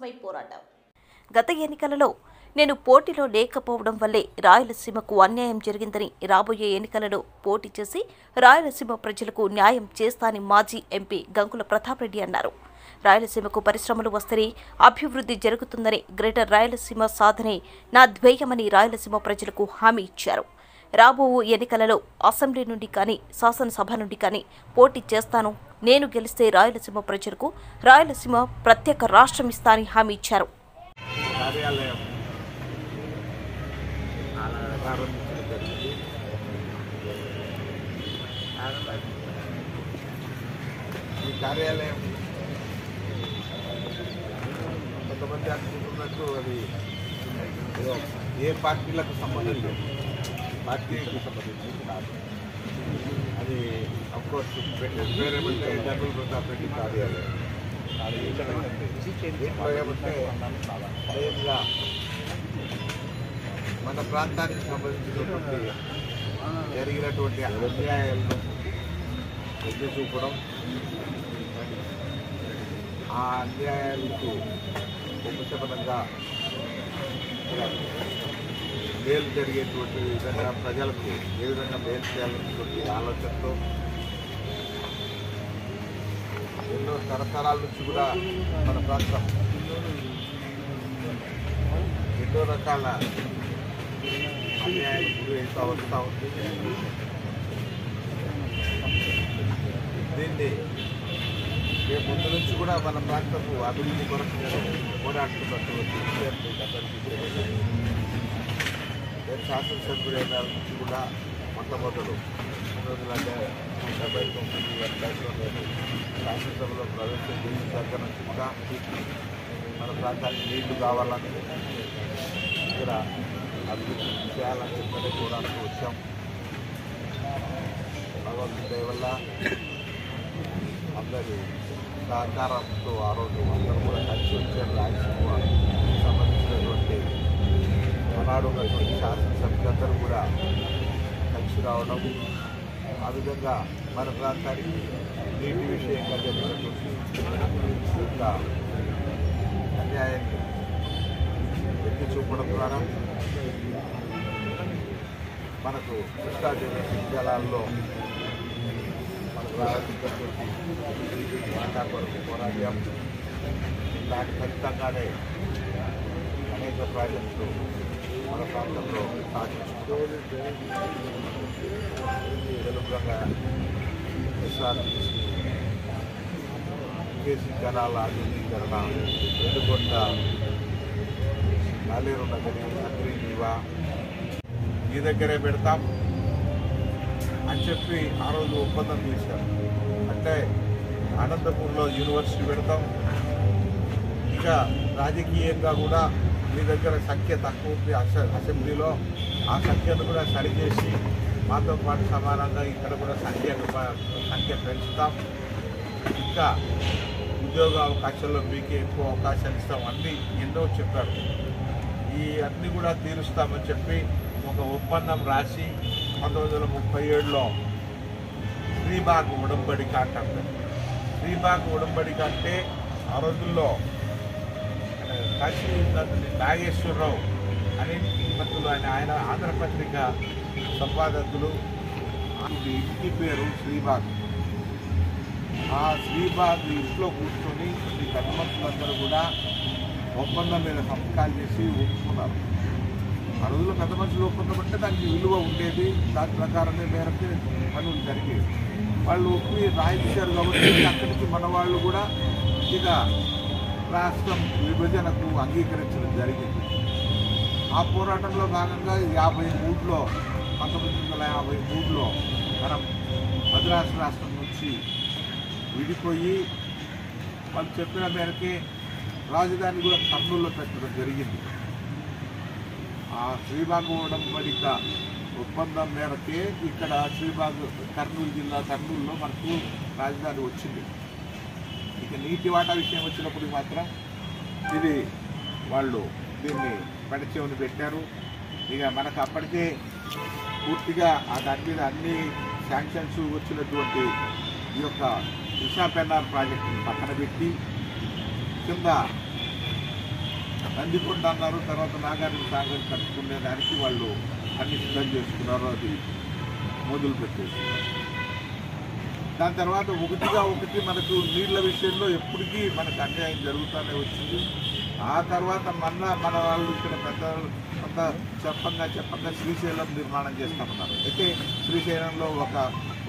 కోసమై పోరాటం గత ఎన్నికలలో నేను పోటీలో లేకపోవడం వల్లే రాయలసీమకు అన్యాయం జరిగిందని రాబోయే ఎన్నికలలో పోటీ చేసి రాయలసీమ ప్రజలకు న్యాయం చేస్తానని మాజీ ఎంపీ గంగుల ప్రతాప్ రెడ్డి అన్నారు రాయలసీమకు పరిశ్రమలు వస్తేనే అభివృద్ధి జరుగుతుందని గ్రేటర్ రాయలసీమ సాధనే నా ధ్యేయమని రాయలసీమ ప్రజలకు హామీ ఇచ్చారు రాబో ఎన్నికలలో అసెంబ్లీ నుండి కానీ శాసనసభ నుండి కానీ పోటీ చేస్తాను నేను గెలిస్తే రాయలసీమ ప్రజలకు రాయలసీమ ప్రత్యేక రాష్ట్రం ఇస్తానని హామీ ఇచ్చారు కార్యాలయం ప్రారంభించడం జరిగింది ఈ కార్యాలయం కొంతమంది అనుకుంటున్నట్టు అది ఏదో ఏ పార్టీలకు సంబంధం లేదు పార్టీకి సంబంధించింది కాదు అది అఫ్కోర్స్ పెట్టిన పేరేమంటే జనరల్ ప్రతాప్ రెడ్డి కార్యాలయం అది దీంట్లో ఏమంటే స్వయంగా మన ప్రాంతానికి సంబంధించినటువంటి జరిగినటువంటి అన్యాయాలను ఎత్తి చూపడం ఆ అన్యాయాలకు ఉపశమనంగా మేలు జరిగేటువంటి విధంగా ప్రజలకు ఏ విధంగా మేలు చేయాలనేటువంటి ఆలోచనతో ఎన్నో తరతరాల నుంచి కూడా మన ప్రాంతం ఎన్నో రకాల అన్యాయాలకు గురవుతూ వస్తూ ఉంది దీన్ని రేపు ముందు నుంచి కూడా మన ప్రాంతపు అభివృద్ధి కొరకు నేను పోరాడుతున్నటువంటి విషయాన్ని అందరికీ తెలియజేయాలి. నేను శాసనసభ్యుడైన నుంచి కూడా మొట్టమొదలు పంతొమ్మిది వందల డెబ్బై తొమ్మిది టైంలో నేను శాసనసభలో ప్రవేశం చేసిన దగ్గర నుంచి కూడా మన ప్రాంతానికి నీళ్లు కావాలని ఇక్కడ అభివృద్ధి చేయాలని చెప్పి పోరాడుతూ వచ్చాం భగవంతుడి దయ వల్ల అందరి సహకారంతో ఆ రోజు అందరూ కూడా కలిసి వచ్చారు రాయలసీమ సంబంధించినటువంటి ఆనాడు ఉన్నటువంటి శాసనసభ్యులందరూ కూడా కలిసి రావడం ఆ విధంగా మన ప్రాంతానికి నీటి విషయంగా జరిగినటువంటి యొక్క అన్యాయాన్ని ఎత్తి చూపడం ద్వారా మనకు కృష్ణా జిల్లా జలాల్లో మనకు రావాల్సినటువంటి వాటా కొరకు పోరాటాం దాని ఫలితంగానే అనేక ప్రాజెక్టులు మన ప్రాంతంలో సాధించుకుంటూ తెలుగుగా ఎస్ఆర్టీసీ కేసీ జనాల ఆధునీకరణ వెలుగొండ నాలేరు నగరి నగరి నీవా ఈ దగ్గరే పెడతాం అని చెప్పి ఆ రోజు ఒప్పందం చేశారు అంటే అనంతపూర్లో యూనివర్సిటీ పెడతాం ఇంకా రాజకీయంగా కూడా మీ దగ్గర సంఖ్య తక్కువ ఉంది అసె- అసెంబ్లీలో ఆ సంఖ్యను కూడా సరిచేసి మాతో పాటు సమానంగా ఇక్కడ కూడా సంఖ్య సంఖ్య పెంచుతాం ఇంకా ఉద్యోగ అవకాశాల్లో మీకే ఎక్కువ అవకాశాలు ఇస్తాం అన్నీ ఎన్నో చెప్పారు ఈ అన్ని కూడా తీరుస్తామని చెప్పి ఒక ఒప్పందం రాసి పంతొమ్మిది వందల ముప్పై ఏడులో శ్రీబాగ్ ఉడంబడిక అంటాం శ్రీబాగ్ ఉడంబడిక అంటే ఆ రోజుల్లో ఆ, కాశీ నందుని నాగేశ్వరరావు అనే శ్రీమతులు ఆయన ఆయన ఆంధ్రపత్రిక సంపాదకులు ఈ ఇంటి పేరు శ్రీబాగ్ ఆ శ్రీబాగ్ ఇంట్లో కూర్చొని ఈ పెద్దమంతులందరూ కూడా ఒప్పందం మీద సంతకాలు చేసి ఒప్పుకున్నారు ఆ రోజుల్లో పెద్ద మనుషులు ఒప్పందం అంటే దానికి విలువ ఉండేది దాని ప్రకారమే మేరకు పనులు జరిగేవి వాళ్ళు ఒప్పి రాయించారు కాబట్టి అక్కడి నుంచి మన వాళ్ళు కూడా ఇక రాష్ట్రం విభజనకు అంగీకరించడం జరిగింది ఆ పోరాటంలో భాగంగా యాభై మూడులో పంతొమ్మిది వందల యాభై మూడులో మనం మద్రాసు రాష్ట్రం నుంచి విడిపోయి వాళ్ళు చెప్పిన మేరకే రాజధాని కూడా కర్నూలులో పెట్టడం జరిగింది ఆ శ్రీబాగ్ ఉడంబడిక ఒప్పందం మేరకే ఇక్కడ శ్రీబాగ్ కర్నూలు జిల్లా కర్నూలులో మనకు రాజధాని వచ్చింది ఇక నీటి వాటా విషయం వచ్చినప్పుడు మాత్రం ఇది వాళ్ళు దీన్ని పడిచేవని పెట్టారు ఇక మనకు అప్పటికే పూర్తిగా ఆ దాని మీద అన్ని శాంక్షన్స్ వచ్చినటువంటి ఈ యొక్క విశాఖపట్నం ప్రాజెక్టుని పక్కన పెట్టి కింద నందికొండ అన్నారు తర్వాత నాగార్జున సాగర్ కట్టుకునే దానికి వాళ్ళు అన్ని సిద్ధం చేసుకున్నారు అది మొదలు పెట్టేసి దాని తర్వాత ఒకటిగా ఒకటి మనకు నీళ్ళ విషయంలో ఎప్పటికీ మనకు అన్యాయం జరుగుతూనే వచ్చింది ఆ తర్వాత మన మన వాళ్ళు ఇక్కడ పెద్ద కొంత చెప్పంగా చెప్పంగా శ్రీశైలం నిర్మాణం చేస్తామన్నారు అయితే శ్రీశైలంలో ఒక